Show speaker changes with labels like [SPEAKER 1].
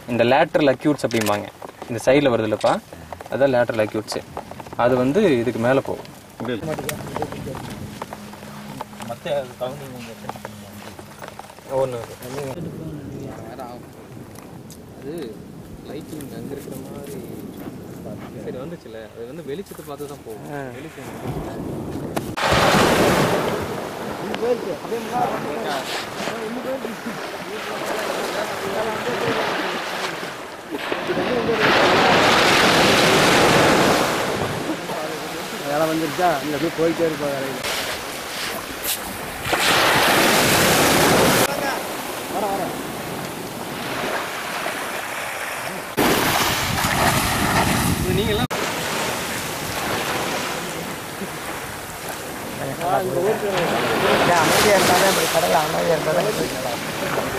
[SPEAKER 1] இந்த லேட்ரல் அக்யூட்ஸ் அப்படிம்பாங்க இந்த சைடில் வருது இல்லைப்பா அதான் லேட்ரல் அக்யூட்ஸு அது வந்து இதுக்கு மேலே போகும்
[SPEAKER 2] மற்ற கவுண்டிங்
[SPEAKER 1] ஒன்று
[SPEAKER 3] அது லைட்டிங் அங்கே இருக்கிற மாதிரி சரி வந்துச்சுல அது வந்து வெளிச்சத்தை பார்த்து தான் போகும் வெளிச்சம்
[SPEAKER 4] வேலை வந்துருச்சா இங்கே அப்படியே போயிட்டே இருப்போம் வேலையில்
[SPEAKER 3] நீங்களாம்
[SPEAKER 4] அமைதியாக இருந்தாலே அப்படி கடலில் அமைதியாக இருந்தாலே